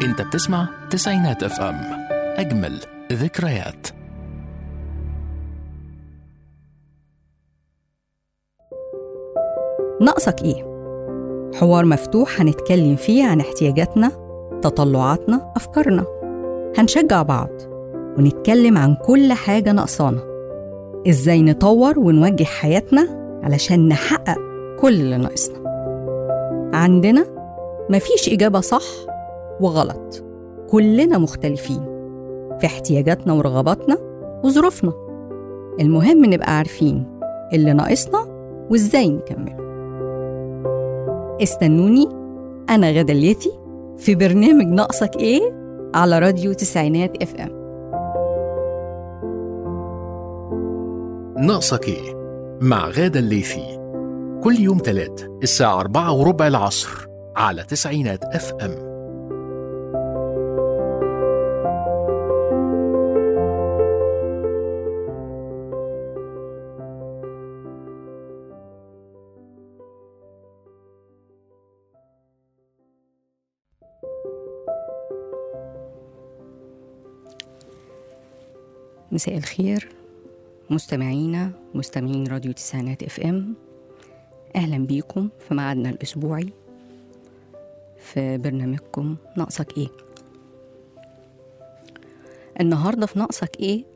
انت بتسمع تسعينات اف ام اجمل ذكريات ناقصك إيه؟ حوار مفتوح هنتكلم فيه عن احتياجاتنا تطلعاتنا أفكارنا هنشجع بعض ونتكلم عن كل حاجة ناقصانا إزاي نطور ونوجه حياتنا علشان نحقق كل اللي ناقصنا عندنا مفيش إجابة صح وغلط كلنا مختلفين في احتياجاتنا ورغباتنا وظروفنا المهم نبقى عارفين اللي ناقصنا وإزاي نكمله استنوني أنا غدا الليثي في برنامج ناقصك إيه على راديو تسعينات اف ام ناقصك ايه مع غادة الليثي كل يوم تلات الساعة أربعة وربع العصر على تسعينات اف ام مساء الخير مستمعينا مستمعين راديو تسعينات اف ام اهلا بيكم في ميعادنا الاسبوعي في برنامجكم ناقصك ايه النهارده في ناقصك ايه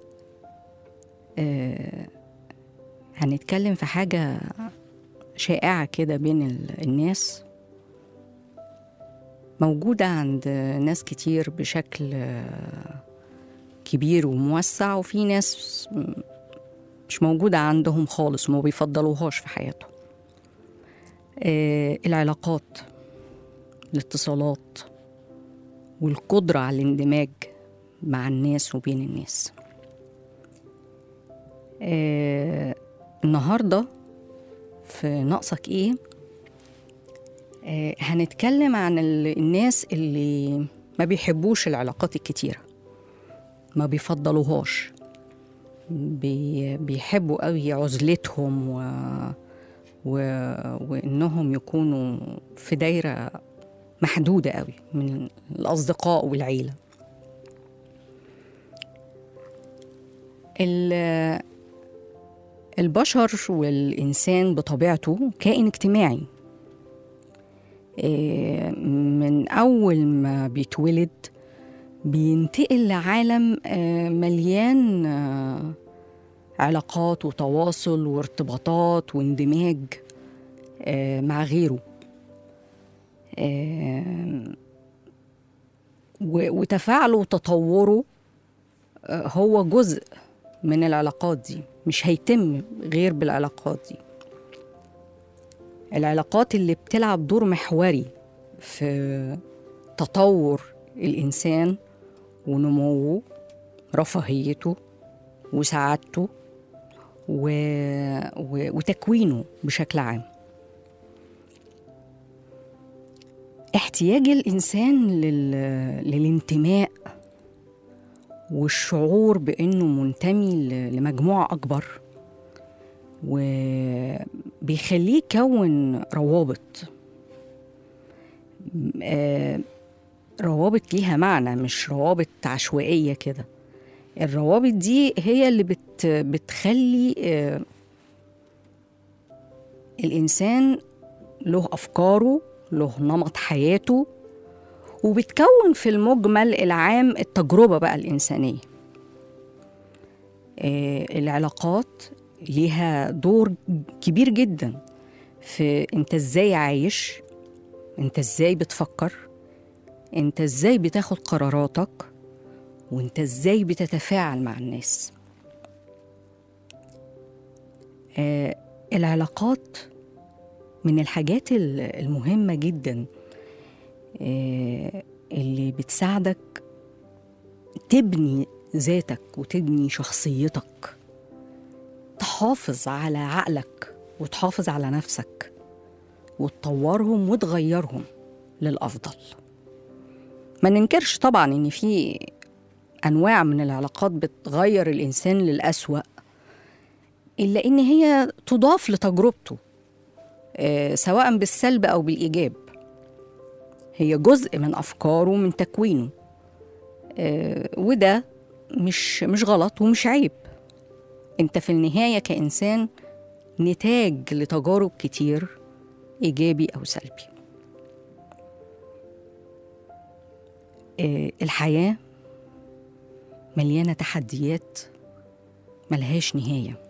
آه هنتكلم في حاجه شائعه كده بين ال- الناس موجوده عند ناس كتير بشكل آه، كبير وموسع وفي ناس م- مش موجودة عندهم خالص وما بيفضلوهاش في حياتهم آه العلاقات الاتصالات والقدرة على الاندماج مع الناس وبين الناس آه النهاردة في ناقصك ايه آه هنتكلم عن ال- الناس اللي ما بيحبوش العلاقات الكتيره ما بيفضلوهاش بي بيحبوا قوي عزلتهم و... و... وانهم يكونوا في دايره محدوده قوي من الاصدقاء والعيله ال... البشر والانسان بطبيعته كائن اجتماعي إيه، من اول ما بيتولد بينتقل لعالم آه، مليان آه، علاقات وتواصل وارتباطات واندماج آه، مع غيره آه، و- وتفاعله وتطوره آه، هو جزء من العلاقات دي مش هيتم غير بالعلاقات دي العلاقات اللي بتلعب دور محوري في تطور الإنسان ونموه رفاهيته وسعادته و... و... وتكوينه بشكل عام احتياج الإنسان لل... للانتماء والشعور بأنه منتمي ل... لمجموعة أكبر وبيخليه يكون روابط آه، روابط ليها معنى مش روابط عشوائية كده الروابط دي هي اللي بت بتخلي آه، الإنسان له أفكاره له نمط حياته وبتكون في المجمل العام التجربة بقى الإنسانية آه، العلاقات ليها دور كبير جدا في انت ازاي عايش انت ازاي بتفكر انت ازاي بتاخد قراراتك وانت ازاي بتتفاعل مع الناس آه العلاقات من الحاجات ال- المهمة جدا آه اللي بتساعدك تبني ذاتك وتبني شخصيتك تحافظ على عقلك وتحافظ على نفسك وتطورهم وتغيرهم للأفضل ما ننكرش طبعا ان في انواع من العلاقات بتغير الانسان للاسوا الا ان هي تضاف لتجربته آه، سواء بالسلب او بالايجاب هي جزء من أفكاره ومن تكوينه آه، وده مش مش غلط ومش عيب انت في النهاية كإنسان نتاج لتجارب كتير إيجابي أو سلبي آه، الحياة مليانة تحديات ملهاش نهاية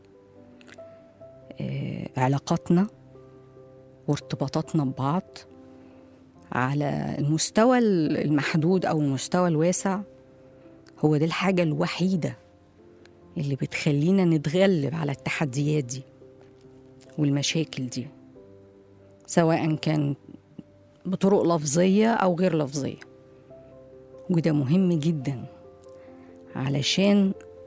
آه، علاقاتنا وارتباطاتنا ببعض على المستوى المحدود أو المستوى الواسع هو ده الحاجة الوحيدة اللي بتخلينا نتغلب على التحديات دي والمشاكل دي سواء كان بطرق لفظية أو غير لفظية وده مهم جدا علشان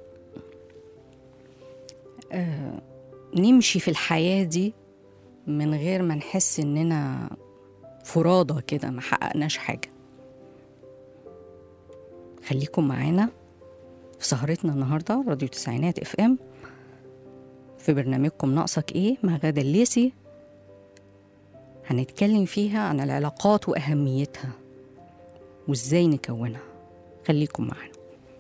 آه نمشي في الحياة دي من غير ما نحس إننا فرادة كده ما حققناش حاجة خليكم معانا في سهرتنا النهاردة راديو تسعينات اف ام في برنامجكم ناقصك ايه مع غادة الليسي هنتكلم فيها عن العلاقات وأهميتها وازاي نكونها خليكم معانا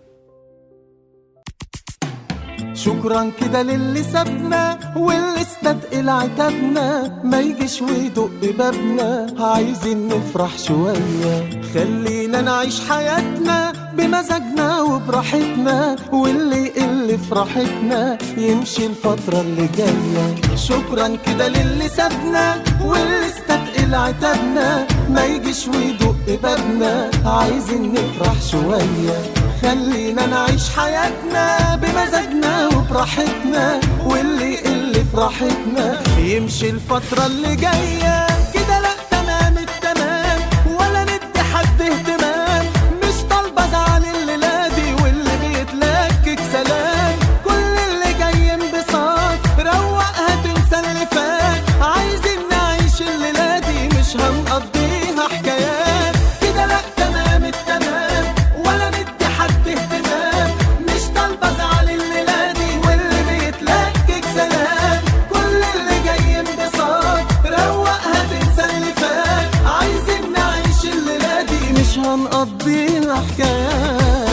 شكرا كده للي سابنا واللي استثقل عتابنا ما يجيش ويدق بابنا عايزين نفرح شوية خلينا نعيش حياتنا بمزاجنا وبراحتنا واللي يقل في راحتنا يمشي الفترة اللي جاية شكرا كده للي سابنا واللي استثقل عتابنا ما يجيش ويدق بابنا عايزين نفرح شوية خلينا نعيش حياتنا بمزاجنا وبراحتنا واللي يقل في راحتنا يمشي الفترة اللي جاية كده لا تمام التمام ولا ندي حد اهتمام مش طالبة زعل الليلة دي واللي بيتلكك سلام كل اللي جاي انبساط روقها تنسى اللي فات عايزين نعيش الليلة دي مش هنقضيها حكايات كده لا تمام التمام ولا ندي حد اهتمام مش طالبة زعل الليلة دي واللي بيتلكك سلام كل اللي جاي انبساط روقها تنسى اللي فات عايزين نعيش الليلة دي مش هنقضيها حكايات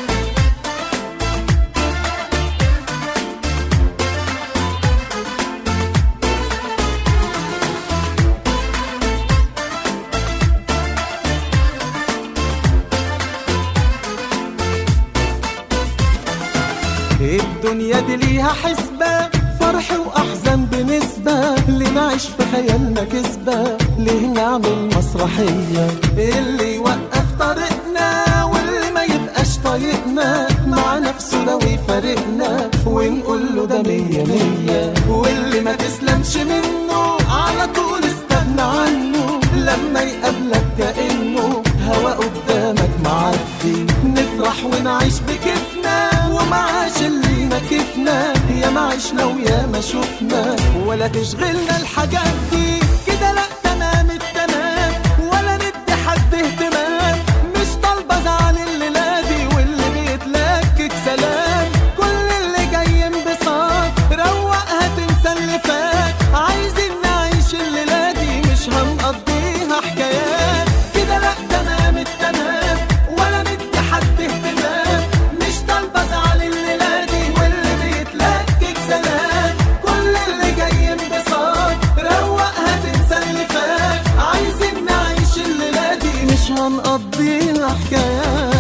الدنيا دي ليها حسبة فرح وأحزان بنسبة اللي نعيش في خيالنا كسبة ليه نعمل مسرحية اللي يوقف طريقنا واللي ما يبقاش طايقنا مع نفسه لو يفارقنا ونقول له ده مية مية واللي ما تسلمش منه على طول استغنى عنه لما يقابلك كأنه هوا قدامك معدي نفرح ونعيش بكيفنا ومعاش اللي ما كيفنا يا ما عشنا ويا ما شفنا ولا تشغلنا الحاجات دي كده لا تمام التمام ولا ندي حد اهتمام مش طالبة زعل الليلة دي واللي بيتلكك سلام كل اللي جاي انبساط روقها تنسى اللي فات عايزين نعيش الليلة دي مش هنقضيها حكايات كده لا تمام التمام ولا ندي حد اهتمام مش طالبة زعل الليلة دي واللي بيتلكك سلام كل اللي جاي انبساط روقها تنسى اللي فات عايزين نعيش الليلة دي مش هنقضيها حكايات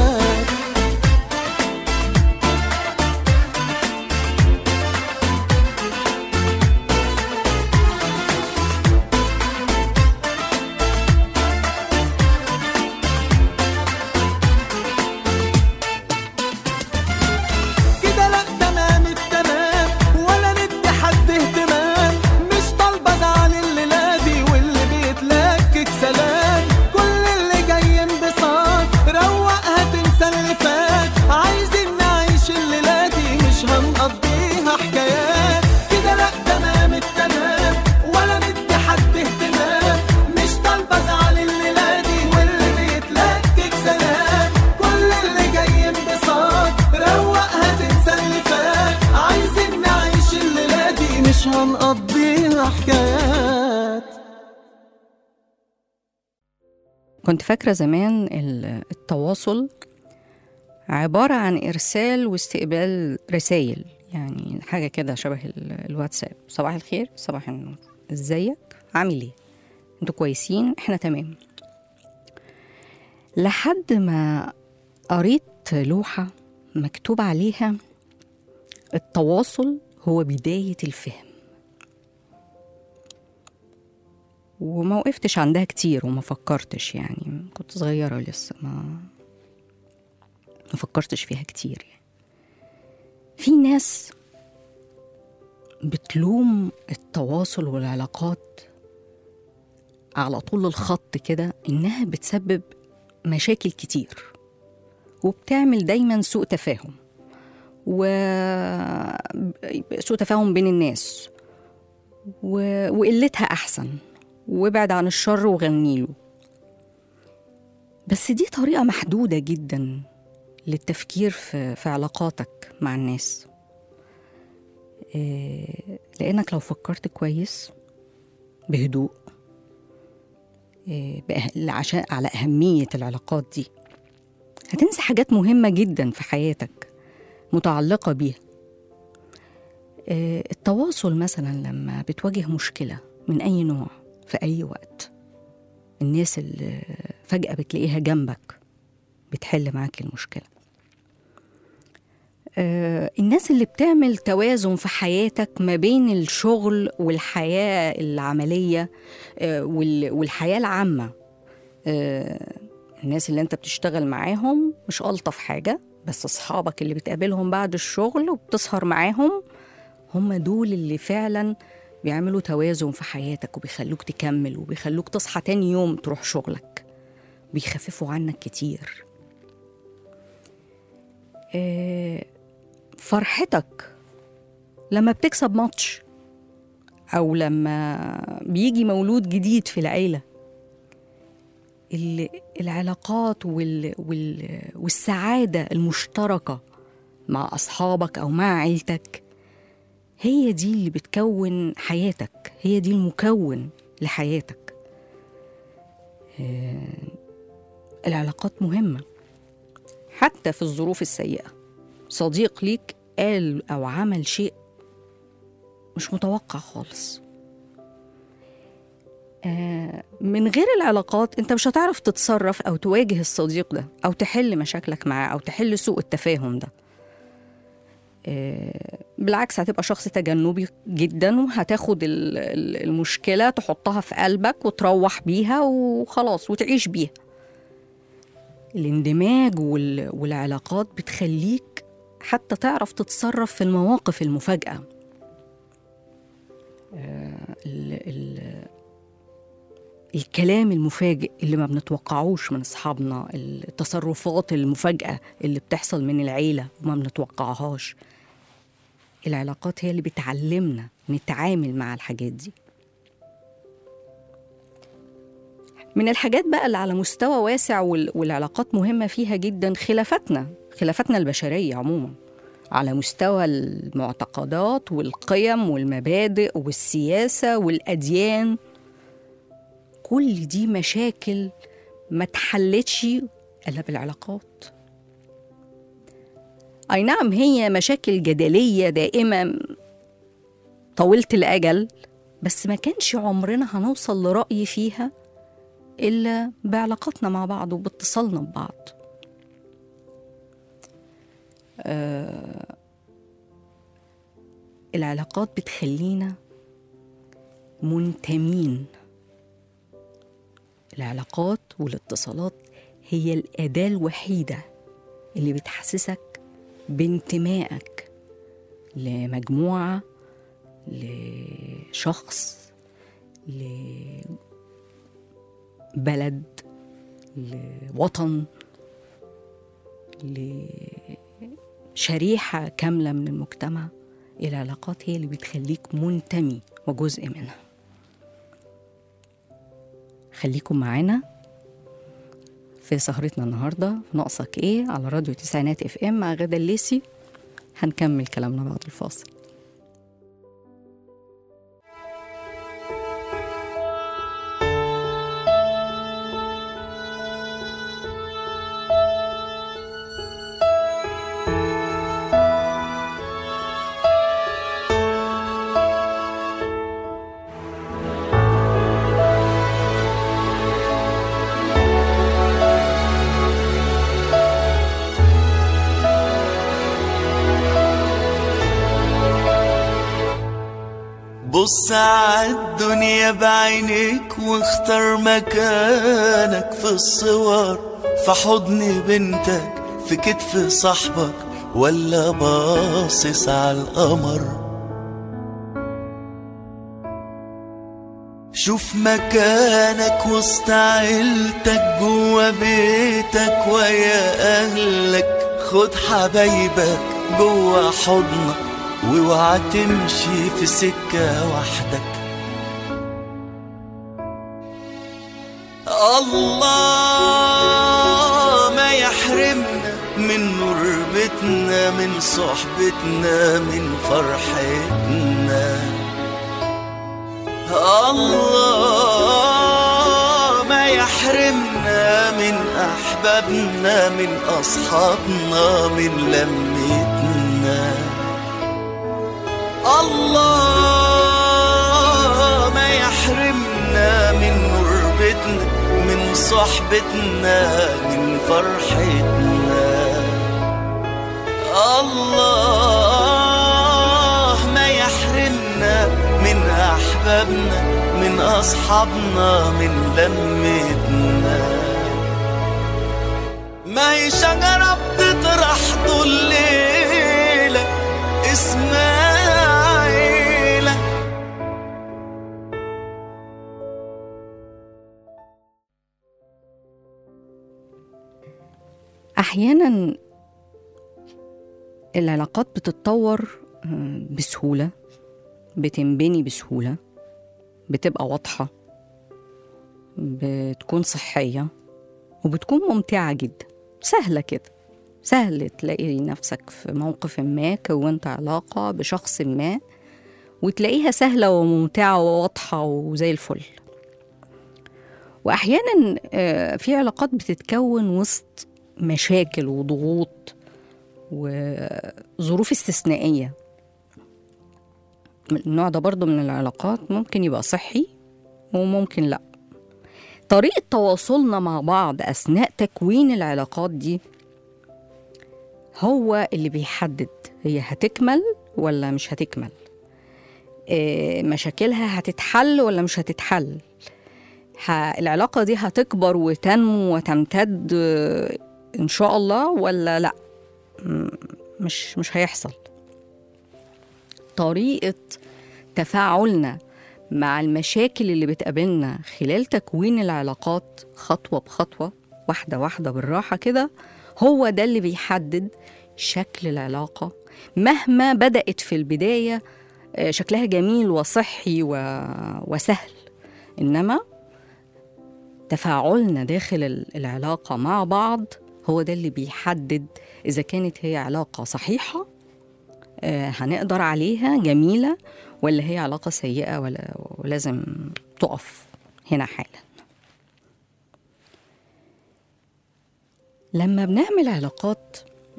كده لا تمام التمام ولا ندي حد اهتمام مش طالبة زعل الليلة دي واللي بيتلكك سلام كل اللي جاي انبساط روق كنت فاكرة زمان ال- التواصل عبارة عن إرسال واستقبال رسائل يعني حاجة كده شبه ال- الواتساب صباح الخير صباح النور ازيك عامل ايه انتوا كويسين احنا تمام لحد ما قريت لوحة مكتوب عليها التواصل هو بداية الفهم وما وقفتش عندها كتير وما فكرتش يعني كنت صغيرة لسه ما ما فكرتش فيها كتير يعني. في ناس بتلوم التواصل والعلاقات على طول الخط كده إنها بتسبب مشاكل كتير وبتعمل دايما سوء تفاهم و سوء تفاهم بين الناس و... وقلتها أحسن وابعد عن الشر وغنيله بس دي طريقة محدودة جدا للتفكير في, في علاقاتك مع الناس إيه، لأنك لو فكرت كويس بهدوء إيه، بأه- عشان على أهمية العلاقات دي هتنسى حاجات مهمة جدا في حياتك متعلقة بيها إيه، التواصل مثلا لما بتواجه مشكلة من أي نوع في أي وقت الناس اللي فجأة بتلاقيها جنبك بتحل معاك المشكلة آه، الناس اللي بتعمل توازن في حياتك ما بين الشغل والحياة العملية آه، وال- والحياة العامة آه، الناس اللي انت بتشتغل معاهم مش ألطف حاجة بس أصحابك اللي بتقابلهم بعد الشغل وبتسهر معاهم هم دول اللي فعلا بيعملوا توازن في حياتك وبيخلوك تكمل وبيخلوك تصحى تاني يوم تروح شغلك بيخففوا عنك كتير آه، فرحتك لما بتكسب ماتش أو لما بيجي مولود جديد في العيلة ال- العلاقات وال وال والسعادة المشتركة مع أصحابك أو مع عيلتك هي دي اللي بتكون حياتك هي دي المكون لحياتك آه، العلاقات مهمة حتى في الظروف السيئة صديق ليك قال أو عمل شيء مش متوقع خالص آه، من غير العلاقات انت مش هتعرف تتصرف او تواجه الصديق ده او تحل مشاكلك معاه او تحل سوء التفاهم ده آه، بالعكس هتبقى شخص تجنبي جدا وهتاخد ال- ال- المشكلة تحطها في قلبك وتروح بيها وخلاص وتعيش بيها الاندماج وال- والعلاقات بتخليك حتى تعرف تتصرف في المواقف المفاجئة آه، ال- ال- الكلام المفاجئ اللي ما بنتوقعوش من أصحابنا التصرفات المفاجئة اللي بتحصل من العيلة وما بنتوقعهاش العلاقات هي اللي بتعلمنا نتعامل مع الحاجات دي من الحاجات بقى اللي على مستوى واسع وال- والعلاقات مهمة فيها جدا خلافاتنا خلافاتنا البشرية عموما على مستوى المعتقدات والقيم والمبادئ والسياسة والأديان كل دي مشاكل ما اتحلتش إلا بالعلاقات أي نعم هي مشاكل جدلية دائمة طويلة الأجل بس ما كانش عمرنا هنوصل لرأي فيها إلا بعلاقاتنا مع بعض وباتصالنا ببعض آه العلاقات بتخلينا منتمين العلاقات والاتصالات هي الأداة الوحيدة اللي بتحسسك بانتمائك لمجموعة لشخص لبلد لوطن لشريحة كاملة من المجتمع العلاقات هي اللي بتخليك منتمي وجزء منها خليكم معانا في سهرتنا النهارده في ناقصك ايه على راديو تسعينات اف ام مع غدا الليسي هنكمل كلامنا بعد الفاصل بص عالدنيا بعينيك واختار مكانك في الصور في حضن بنتك في كتف صاحبك ولا باصص على القمر شوف مكانك وسط عيلتك جوا بيتك ويا اهلك خد حبايبك جوا حضنك واوعى تمشي في سكة وحدك الله ما يحرمنا من نور بيتنا من صحبتنا من فرحتنا الله ما يحرمنا من أحبابنا من أصحابنا من لمتنا الله ما يحرمنا من قربتنا من صحبتنا من فرحتنا الله ما يحرمنا من أحبابنا من أصحابنا من لمتنا ما هي شجرة بتطرح طول الليلة اسمها عيلة احيانا العلاقات بتتطور آه، بسهوله بتنبني بسهوله بتبقى واضحه بتكون صحيه وبتكون ممتعه جدا سهله كده سهل تلاقي نفسك في موقف ما كونت علاقه بشخص ما وتلاقيها سهله وممتعه وواضحه وزي الفل واحيانا آه، في علاقات بتتكون وسط مشاكل وضغوط وظروف استثنائية النوع ده برضو من العلاقات ممكن يبقى صحي وممكن لا طريقة تواصلنا مع بعض أثناء تكوين العلاقات دي هو اللي بيحدد هي هتكمل ولا مش هتكمل آه، مشاكلها هتتحل ولا مش هتتحل ه- العلاقة دي هتكبر وتنمو وتمتد آه، إن شاء الله ولا لأ م- مش مش هيحصل طريقة تفاعلنا مع المشاكل اللي بتقابلنا خلال تكوين العلاقات خطوة بخطوة واحدة واحدة بالراحة كده هو ده اللي بيحدد شكل العلاقة مهما بدأت في البداية آه، شكلها جميل وصحي و... وسهل إنما تفاعلنا داخل ال- العلاقة مع بعض هو ده اللي بيحدد إذا كانت هي علاقة صحيحة آه، هنقدر عليها جميلة ولا هي علاقة سيئة ولا ولازم تقف هنا حالا لما بنعمل علاقات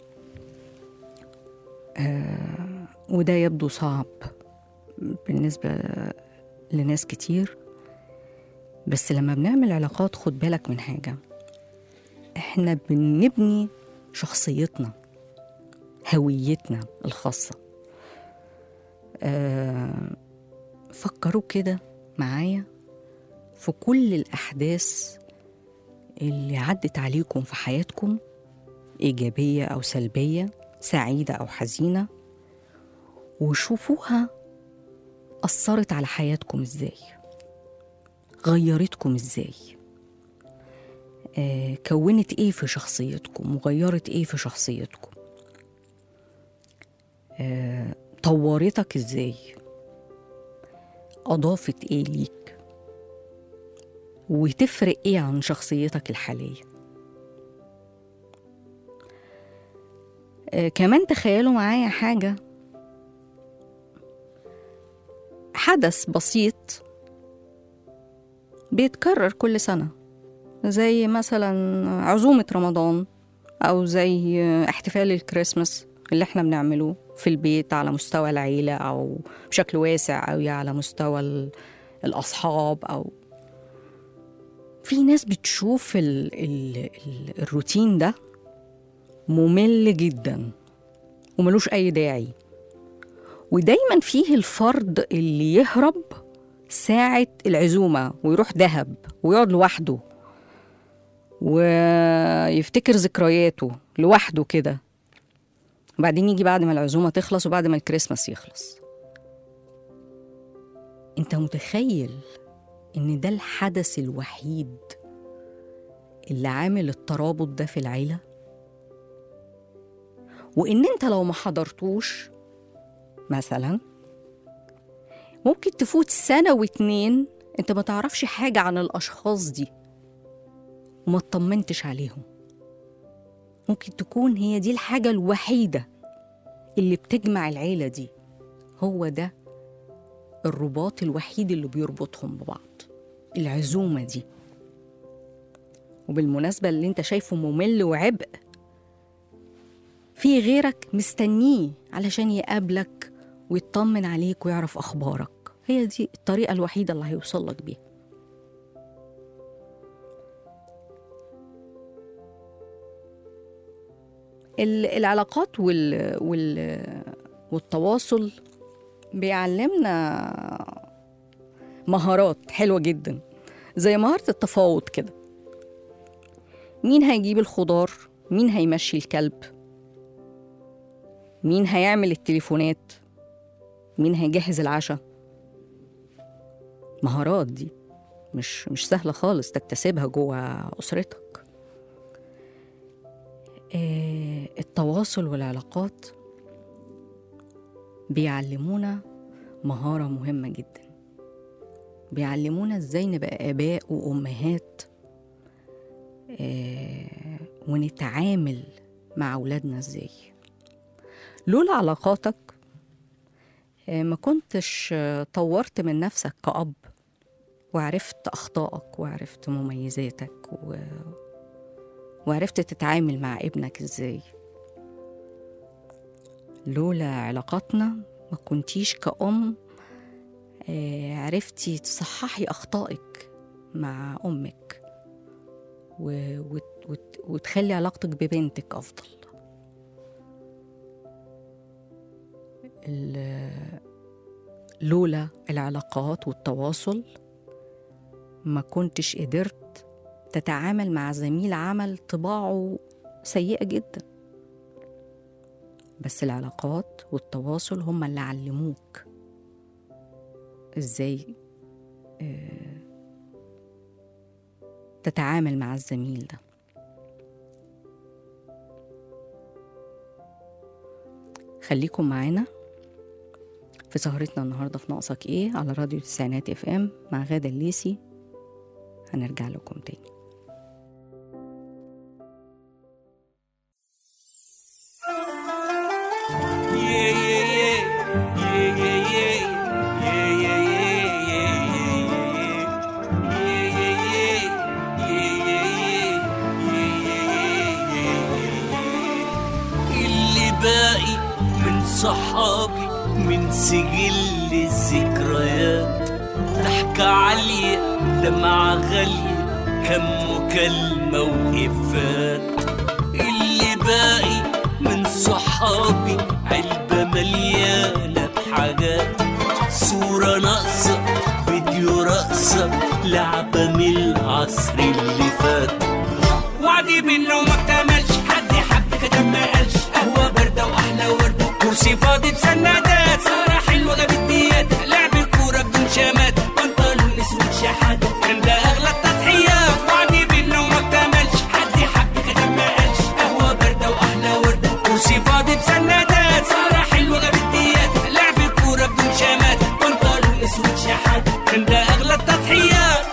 آه، وده يبدو صعب بالنسبة لناس كتير بس لما بنعمل علاقات خد بالك من حاجة احنا بنبني شخصيتنا هويتنا الخاصة آه فكروا كده معايا في كل الأحداث اللي عدت عليكم في حياتكم إيجابية أو سلبية سعيدة أو حزينة وشوفوها أثرت على حياتكم إزاي غيرتكم إزاي آه، كونت ايه في شخصيتكم وغيرت ايه في شخصيتكم آه، طورتك ازاي اضافت ايه ليك وتفرق ايه عن شخصيتك الحاليه آه، كمان تخيلوا معايا حاجه حدث بسيط بيتكرر كل سنه زي مثلا عزومة رمضان أو زي احتفال الكريسماس اللي احنا بنعمله في البيت على مستوى العيلة أو بشكل واسع أو على مستوى ال- الأصحاب أو في ناس بتشوف ال ال ال الروتين ده ممل جدا وملوش أي داعي ودايما فيه الفرد اللي يهرب ساعة العزومة ويروح دهب ويقعد لوحده ويفتكر ذكرياته لوحده كده وبعدين يجي بعد ما العزومة تخلص وبعد ما الكريسماس يخلص انت متخيل ان ده الحدث الوحيد اللي عامل الترابط ده في العيلة وان انت لو ما حضرتوش مثلا ممكن تفوت سنة واتنين انت ما تعرفش حاجة عن الأشخاص دي وما اطمنتش عليهم ممكن تكون هي دي الحاجة الوحيدة اللي بتجمع العيلة دي هو ده الرباط الوحيد اللي بيربطهم ببعض العزومة دي وبالمناسبة اللي انت شايفه ممل وعبء في غيرك مستنيه علشان يقابلك ويطمن عليك ويعرف أخبارك هي دي الطريقة الوحيدة اللي هيوصل لك بيها ال- العلاقات وال... وال... والتواصل بيعلمنا مهارات حلوة جدا زي مهارة التفاوض كده مين هيجيب الخضار مين هيمشي الكلب مين هيعمل التليفونات مين هيجهز العشاء مهارات دي مش مش سهلة خالص تكتسبها جوه أسرتك آه، التواصل والعلاقات بيعلمونا مهارة مهمة جدا بيعلمونا ازاي نبقى آباء وأمهات آه، ونتعامل مع أولادنا ازاي لولا علاقاتك آه، ما كنتش آه، طورت من نفسك كأب وعرفت أخطائك وعرفت مميزاتك و... وعرفت تتعامل مع ابنك ازاي لولا علاقاتنا ما كنتيش كأم آه، عرفتي تصححي أخطائك مع أمك و... وت... وت... وتخلي علاقتك ببنتك أفضل ال- لولا العلاقات والتواصل ما كنتش قدرت تتعامل مع زميل عمل طباعه سيئة جدا بس العلاقات والتواصل هم اللي علموك ازاي آه، تتعامل مع الزميل ده خليكم معانا في سهرتنا النهارده في ناقصك ايه على راديو تسعينات اف ام مع غادة الليسي هنرجع لكم تاني اللي باقي من صحابي من سجل الذكريات ضحكة عالية دمعة غالية كم مكالمة وإفات اللي باقي من صحابي علبة مليانة بحاجات صورة ناقصة فيديو رقصة لعبة من العصر اللي فات وعدي منه ما اكتملش حد حب كتب ما قالش قهوة باردة وأحلى وردة كرسي فاضي بسندات سهرة حلوة جابت بيات لعب الكورة بدون شامات بنطلون اسود شحات كان ده أغلى التضحيات وعدي منه ما اكتملش حد حب كتب ما قالش قهوة باردة وأحلى وردة كرسي فاضي بسندات سهرة حلوة جابت بيات لعب الكورة بدون شامات بنطلون اسود شحات كان ده أغلى التضحيات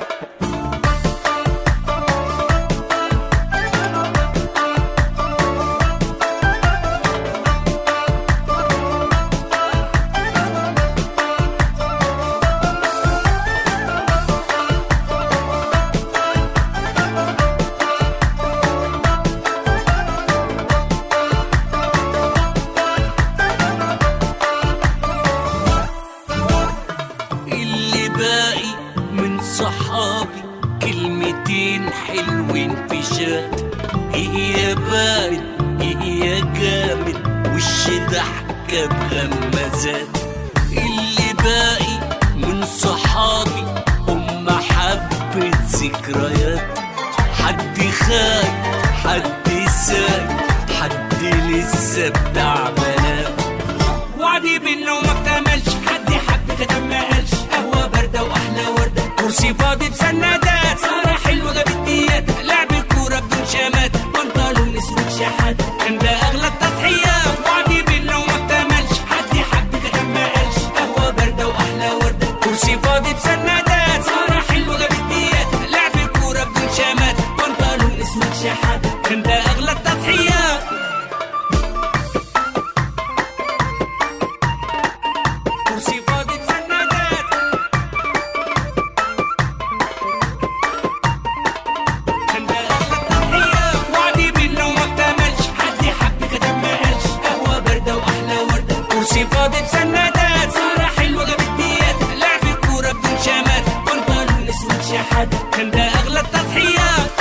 اللي باقي من صحابي كلمتين حلوين في شات ايه يا بارد ايه يا جامد وش ضحك اركب غمازات اللي باقي من صحابي هم حبة ذكريات حد خايف حد سايق حد لسه بتاع بنات وعدي بينا وما اكتملش حد حب كتب ما قالش قهوة باردة وأحلى وردة كرسي فاضي بسندات سهرة حلوة جابت ديات لعب كورة بدون شمات بنطلون اسود شحات كان ده أغلى التضحيات وعدي بينا وما اكتملش حد حب كتب ما قالش قهوة باردة وأحلى وردة كرسي فاضي بسندات سهرة حلوة جابت ديات لعب كورة بدون شمات بنطلون اسود شحات كان ده أغلى التضحيات كرسي فاضي بسندات كان ده أغلى التضحيات وعدي بينا وما اكتملش حد حب كتب ما قالش قهوة باردة وأحلى وردة كرسي فاضي بسندات سهرة حلوة جابت ديات لعب كورة بدون شمات بنطلون اسود شحات كان ده أغلى التضحيات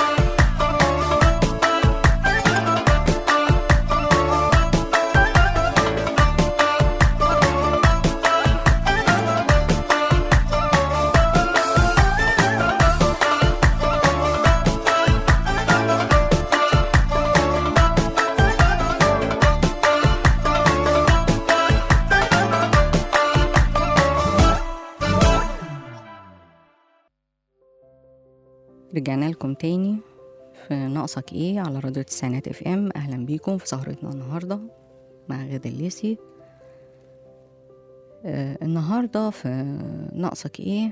رجعنا لكم تاني في ناقصك ايه على راديو تسعينات اف ام اهلا بيكم في سهرتنا النهارده مع غادة الليسي آه النهارده في ناقصك ايه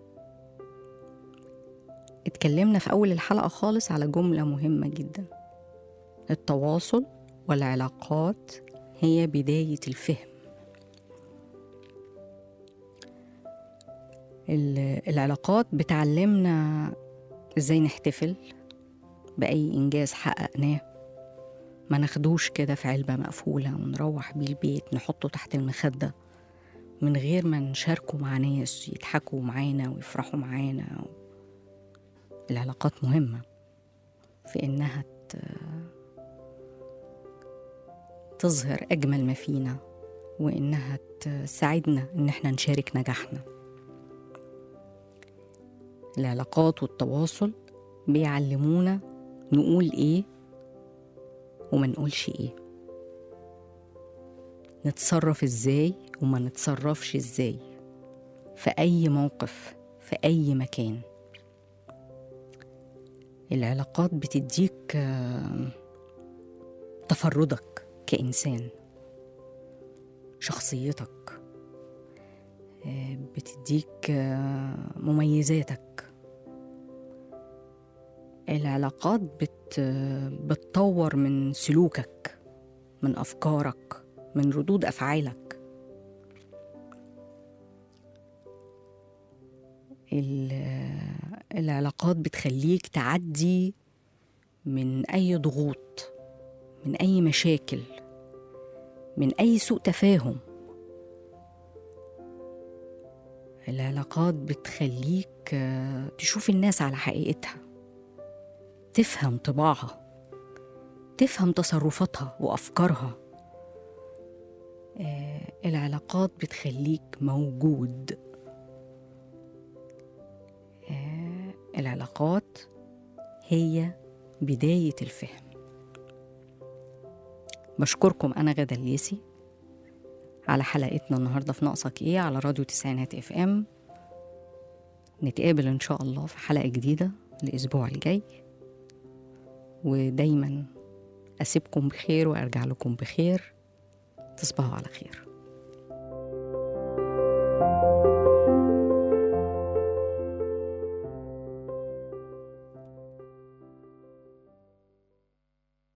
اتكلمنا في اول الحلقه خالص على جمله مهمه جدا التواصل والعلاقات هي بدايه الفهم ال- العلاقات بتعلمنا ازاي نحتفل بأي إنجاز حققناه ما ناخدوش كده في علبة مقفولة ونروح بيه البيت نحطه تحت المخدة من غير ما نشاركه مع ناس يضحكوا معانا ويفرحوا معانا العلاقات مهمة في إنها ت- تظهر أجمل ما فينا وإنها تساعدنا إن احنا نشارك نجاحنا العلاقات والتواصل بيعلمونا نقول ايه وما نقولش ايه نتصرف ازاي وما نتصرفش ازاي في اي موقف في اي مكان العلاقات بتديك آه، تفردك كإنسان شخصيتك آه، بتديك آه، مميزاتك العلاقات بت بتطور من سلوكك من أفكارك من ردود أفعالك ال- العلاقات بتخليك تعدي من أي ضغوط من أي مشاكل من أي سوء تفاهم العلاقات بتخليك آه، تشوف الناس على حقيقتها تفهم طباعها تفهم تصرفاتها وأفكارها آه، العلاقات بتخليك موجود آه، العلاقات هي بداية الفهم بشكركم أنا غدا الليسي على حلقتنا النهاردة في ناقصك إيه على راديو تسعينات اف ام نتقابل إن شاء الله في حلقة جديدة الأسبوع الجاي ودايما أسيبكم بخير وأرجع لكم بخير تصبحوا على خير